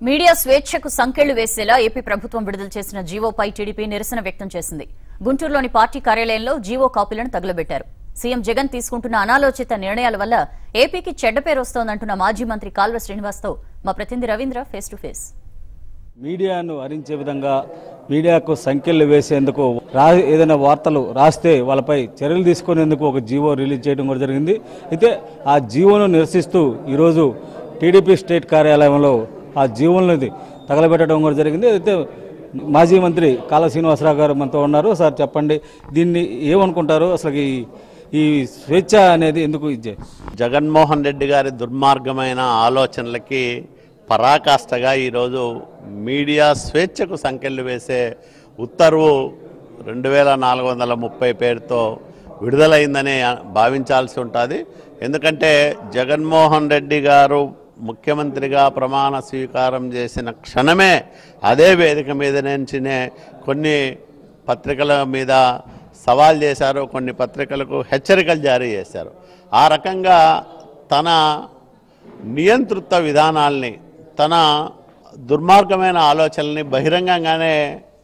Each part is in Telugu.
మీడియా స్వేచ్ఛకు సంకెళ్లు వేసేలా ఏపీ ప్రభుత్వం విడుదల చేసిన జీవోపై టీడీపీ నిరసన వ్యక్తం చేసింది గుంటూరులోని పార్టీ కార్యాలయంలో జీవో కాపీలను తగులబెట్టారు సీఎం జగన్ తీసుకుంటున్న అనాలోచిత నిర్ణయాల వల్ల ఏపీకి చెడ్డ పేరు వస్తోందంటున్న మాజీ మంత్రి కాల్వ శ్రీనివాస్తో మా ప్రతినిధి రవీంద్ర ఫేస్ టు ఫేస్ మీడియాను హరించే విధంగా మీడియాకు సంఖ్యలు వేసేందుకు రా ఏదైనా వార్తలు రాస్తే వాళ్ళపై చర్యలు తీసుకునేందుకు ఒక జీవో రిలీజ్ చేయడం కూడా జరిగింది అయితే ఆ జీవోను నిరసిస్తూ ఈరోజు టీడీపీ స్టేట్ కార్యాలయంలో ఆ జీవోలను తగలబెట్టడం కూడా జరిగింది అయితే మాజీ మంత్రి కాళ శ్రీనివాసరావు గారు మనతో ఉన్నారు సార్ చెప్పండి దీన్ని ఏమనుకుంటారు అసలు ఈ ఈ స్వేచ్ఛ అనేది ఎందుకు ఇచ్చే జగన్మోహన్ రెడ్డి గారి దుర్మార్గమైన ఆలోచనలకి పరాకాష్ఠగా ఈరోజు మీడియా స్వేచ్ఛకు సంకెళ్ళు వేసే ఉత్తర్వు రెండు వేల నాలుగు వందల ముప్పై పేరుతో విడుదలైందని భావించాల్సి ఉంటుంది ఎందుకంటే జగన్మోహన్ రెడ్డి గారు ముఖ్యమంత్రిగా ప్రమాణ స్వీకారం చేసిన క్షణమే అదే వేదిక మీద నుంచినే కొన్ని పత్రికల మీద సవాల్ చేశారు కొన్ని పత్రికలకు హెచ్చరికలు జారీ చేశారు ఆ రకంగా తన నియంతృత్వ విధానాల్ని తన దుర్మార్గమైన ఆలోచనల్ని బహిరంగంగానే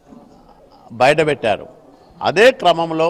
బయటపెట్టారు అదే క్రమంలో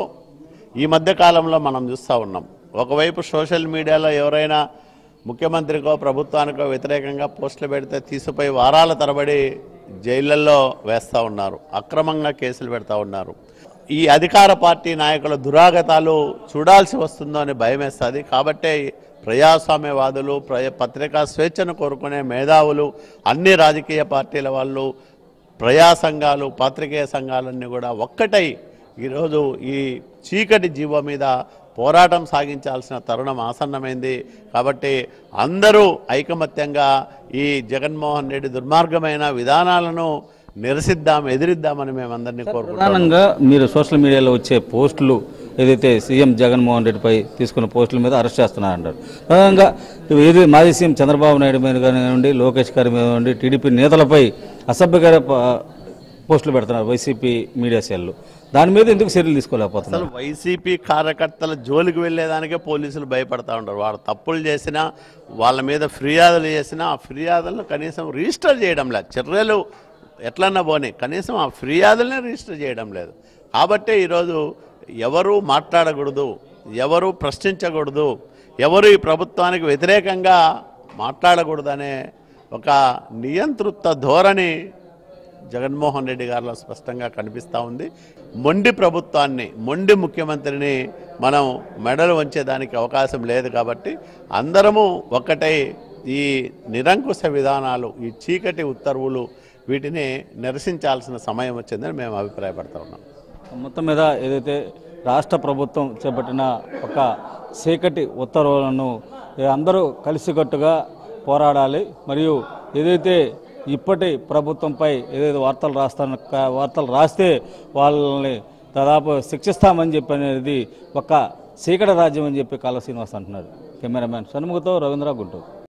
ఈ మధ్య కాలంలో మనం చూస్తూ ఉన్నాం ఒకవైపు సోషల్ మీడియాలో ఎవరైనా ముఖ్యమంత్రికో ప్రభుత్వానికో వ్యతిరేకంగా పోస్టులు పెడితే తీసిపోయి వారాల తరబడి జైళ్ళల్లో వేస్తూ ఉన్నారు అక్రమంగా కేసులు పెడతా ఉన్నారు ఈ అధికార పార్టీ నాయకుల దురాగతాలు చూడాల్సి వస్తుందో అని భయమేస్తుంది కాబట్టే ప్రజాస్వామ్యవాదులు ప్రజ పత్రికా స్వేచ్ఛను కోరుకునే మేధావులు అన్ని రాజకీయ పార్టీల వాళ్ళు ప్రజా సంఘాలు పాత్రికేయ సంఘాలన్నీ కూడా ఒక్కటై ఈరోజు ఈ చీకటి జీవ మీద పోరాటం సాగించాల్సిన తరుణం ఆసన్నమైంది కాబట్టి అందరూ ఐకమత్యంగా ఈ జగన్మోహన్ రెడ్డి దుర్మార్గమైన విధానాలను నిరసిద్దాం ఎదిరిద్దామని మేమందరినీ కోరుకుంటున్నాం ప్రధానంగా మీరు సోషల్ మీడియాలో వచ్చే పోస్టులు ఏదైతే సీఎం జగన్మోహన్ రెడ్డిపై తీసుకున్న పోస్టుల మీద అరెస్ట్ చేస్తున్నారంటారు ప్రధానంగా ఏది మాజీ సీఎం చంద్రబాబు నాయుడు మీద కానివ్వండి లోకేష్ గారి మీద కానివ్వండి టీడీపీ నేతలపై అసభ్యకర ప- పోస్టులు పెడుతున్నారు వైసీపీ మీడియా సెల్లు దాని మీద ఎందుకు చర్యలు తీసుకోలేకపోతున్నారు అసలు వైసీపీ కార్యకర్తల జోలికి వెళ్ళేదానికే పోలీసులు భయపడతా ఉంటారు వాళ్ళు తప్పులు చేసినా వాళ్ళ మీద ఫిర్యాదులు చేసినా ఆ ఫిర్యాదులను కనీసం రిజిస్టర్ చేయడం లేదు చర్యలు ఎట్లన్నా పోనీ కనీసం ఆ ఫిర్యాదులనే రిజిస్టర్ చేయడం లేదు కాబట్టే ఈరోజు ఎవరు మాట్లాడకూడదు ఎవరు ప్రశ్నించకూడదు ఎవరు ఈ ప్రభుత్వానికి వ్యతిరేకంగా మాట్లాడకూడదనే ఒక నియంతృత్వ ధోరణి జగన్మోహన్ రెడ్డి గారిలో స్పష్టంగా కనిపిస్తూ ఉంది మొండి ప్రభుత్వాన్ని మొండి ముఖ్యమంత్రిని మనం మెడలు వంచేదానికి అవకాశం లేదు కాబట్టి అందరము ఒక్కటై ఈ నిరంకుశ విధానాలు ఈ చీకటి ఉత్తర్వులు వీటిని నిరసించాల్సిన సమయం వచ్చిందని మేము అభిప్రాయపడతా ఉన్నాం మొత్తం మీద ఏదైతే రాష్ట్ర ప్రభుత్వం చేపట్టిన ఒక చీకటి ఉత్తర్వులను ఏ అందరూ కలిసికట్టుగా పోరాడాలి మరియు ఏదైతే ఇప్పటి ప్రభుత్వంపై ఏదైతే వార్తలు రాస్తాన వార్తలు రాస్తే వాళ్ళని దాదాపు శిక్షిస్తామని చెప్పి అనేది ఒక చీకటి రాజ్యం అని చెప్పి కాళ శ్రీనివాస్ అంటున్నాడు కెమెరామ్యాన్ షణ్ముఖతో రవీంద్ర గుంటూరు